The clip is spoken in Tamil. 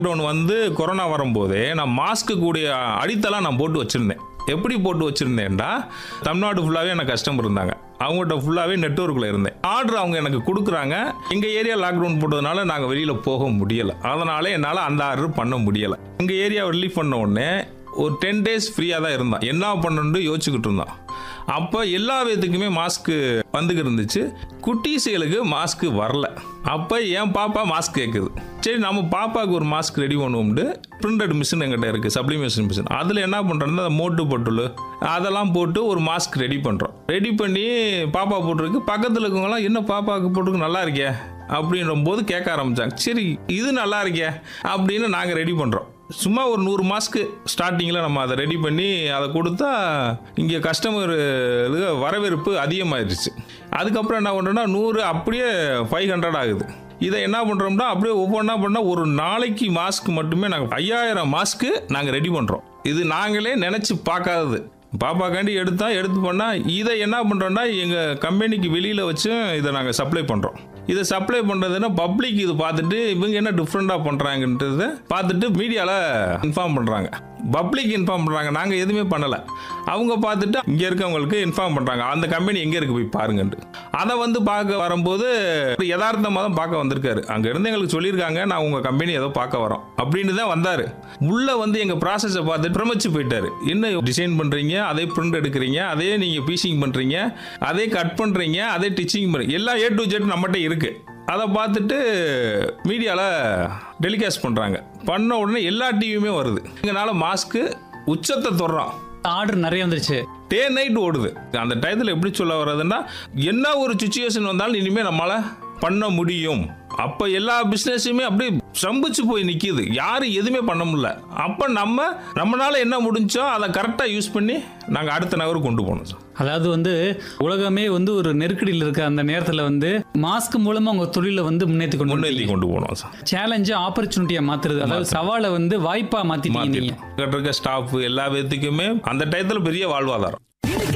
லாக்டவுன் வந்து கொரோனா வரும்போதே நான் மாஸ்க்கு கூடிய அடித்தலாம் நான் போட்டு வச்சுருந்தேன் எப்படி போட்டு வச்சுருந்தேன்டா தமிழ்நாடு ஃபுல்லாகவே எனக்கு கஸ்டமர் இருந்தாங்க அவங்ககிட்ட ஃபுல்லாகவே நெட்ஒர்க்கில் இருந்தேன் ஆர்டர் அவங்க எனக்கு கொடுக்குறாங்க எங்கள் ஏரியா லாக்டவுன் போட்டதுனால நாங்கள் வெளியில் போக முடியலை அதனால் என்னால் அந்த ஆர்டர் பண்ண முடியலை எங்கள் ஏரியா ரிலீஃப் பண்ண உடனே ஒரு டென் டேஸ் ஃப்ரீயாக தான் இருந்தான் என்ன பண்ணணுன்னு யோசிச்சுக்கிட்டு இருந்தான் அப்போ எல்லா விதத்துக்குமே மாஸ்க்கு வந்துக்கிட்டு இருந்துச்சு குட்டீஸுகளுக்கு மாஸ்க்கு வரல அப்போ என் பாப்பா மாஸ்க் கேட்குது சரி நம்ம பாப்பாவுக்கு ஒரு மாஸ்க் ரெடி பண்ணுவோம்ட்டு பிரிண்டட் மிஷின் எங்கிட்ட இருக்குது சப்ளிமேஷன் மிஷின் அதில் என்ன பண்ணுறோன்னா அந்த மோட்டு பொட்டுல் அதெல்லாம் போட்டு ஒரு மாஸ்க் ரெடி பண்ணுறோம் ரெடி பண்ணி பாப்பா போட்டிருக்கு பக்கத்தில் இருக்கவங்களாம் என்ன பாப்பாவுக்கு போட்டிருக்கு நல்லா இருக்கே அப்படின்ற போது கேட்க ஆரம்பித்தாங்க சரி இது நல்லா இருக்கே அப்படின்னு நாங்கள் ரெடி பண்ணுறோம் சும்மா ஒரு நூறு மாஸ்க்கு ஸ்டார்டிங்கில் நம்ம அதை ரெடி பண்ணி அதை கொடுத்தா இங்கே கஸ்டமர் வரவேற்பு அதிகமாயிருச்சு அதுக்கப்புறம் என்ன பண்ணுறோன்னா நூறு அப்படியே ஃபைவ் ஹண்ட்ரட் ஆகுது இதை என்ன பண்ணுறோம்னா அப்படியே ஒவ்வொன்றா பண்ணால் ஒரு நாளைக்கு மாஸ்க் மட்டுமே நாங்கள் ஐயாயிரம் மாஸ்க்கு நாங்கள் ரெடி பண்ணுறோம் இது நாங்களே நினச்சி பார்க்காதது பாப்பாக்காண்டி எடுத்தா எடுத்து பண்ணால் இதை என்ன பண்ணுறோம்னா எங்கள் கம்பெனிக்கு வெளியில் வச்சும் இதை நாங்கள் சப்ளை பண்ணுறோம் இதை சப்ளை பண்ணுறதுன்னா பப்ளிக் இது பார்த்துட்டு இவங்க என்ன டிஃப்ரெண்ட்டாக பண்ணுறாங்கன்றத பார்த்துட்டு மீடியாவில் இன்ஃபார்ம் பண்ணுறாங்க பப்ளிக் இன்ஃபார்ம் பண்ணுறாங்க நாங்கள் எதுவுமே பண்ணலை அவங்க பார்த்துட்டு இங்கே இருக்கவங்களுக்கு இன்ஃபார்ம் பண்ணுறாங்க அந்த கம்பெனி எங்கே இருக்கு போய் பாருங்கன்ட்டு அதை வந்து பார்க்க வரும்போது யதார்த்தமாக தான் பார்க்க வந்திருக்காரு அங்கே இருந்து எங்களுக்கு சொல்லியிருக்காங்க நான் உங்கள் கம்பெனி ஏதோ பார்க்க வரோம் அப்படின்னு தான் வந்தார் உள்ளே வந்து எங்கள் ப்ராசஸை பார்த்து பிரமிச்சு போயிட்டாரு என்ன டிசைன் பண்ணுறீங்க அதே பிரிண்ட் எடுக்கிறீங்க அதே நீங்கள் பீசிங் பண்ணுறீங்க அதே கட் பண்ணுறீங்க அதே டிச்சிங் பண்ணுறீங்க எல்லாம் ஏ டு ஜெட் நம்மகிட்ட இருக்குது அதை பார்த்துட்டு மீடியாவில் டெலிகாஸ்ட் பண்ணுறாங்க பண்ண உடனே எல்லா டிவியுமே வருது எங்களால் மாஸ்க்கு உச்சத்தை தொடுறோம் ஆர்டர் நிறைய வந்துருச்சு டே நைட் ஓடுது அந்த டயத்தில் எப்படி சொல்ல வர்றதுன்னா என்ன ஒரு சுச்சுவேஷன் வந்தாலும் இனிமேல் நம்மளால் பண்ண முடியும் அப்போ எல்லா பிஸ்னஸுமே அப்படியே சம்பிச்சு போய் நிற்கிது யாரும் எதுவுமே பண்ண முடியல அப்போ நம்ம நம்மளால என்ன முடிஞ்சோ அதை கரெக்டாக யூஸ் பண்ணி நாங்கள் அடுத்த நகருக்கு கொண்டு போனோம் சார் அதாவது வந்து உலகமே வந்து ஒரு நெருக்கடியில் இருக்க அந்த நேரத்தில் வந்து மாஸ்க் மூலமா உங்க தொழிலை வந்து முன்னேற்றி கொண்டு முன்னேற்றி கொண்டு போனோம் சார் சேலஞ்சு ஆப்பர்ச்சுனிட்டியா மாத்துறது அதாவது சவாலை வந்து வாய்ப்பா மாத்திட்டீங்க நீங்க மாற்றிட்டோம் இருக்க ஸ்டாஃப் எல்லா விதத்துக்குமே அந்த டயத்தில் பெரிய வாழ்வாதாரம்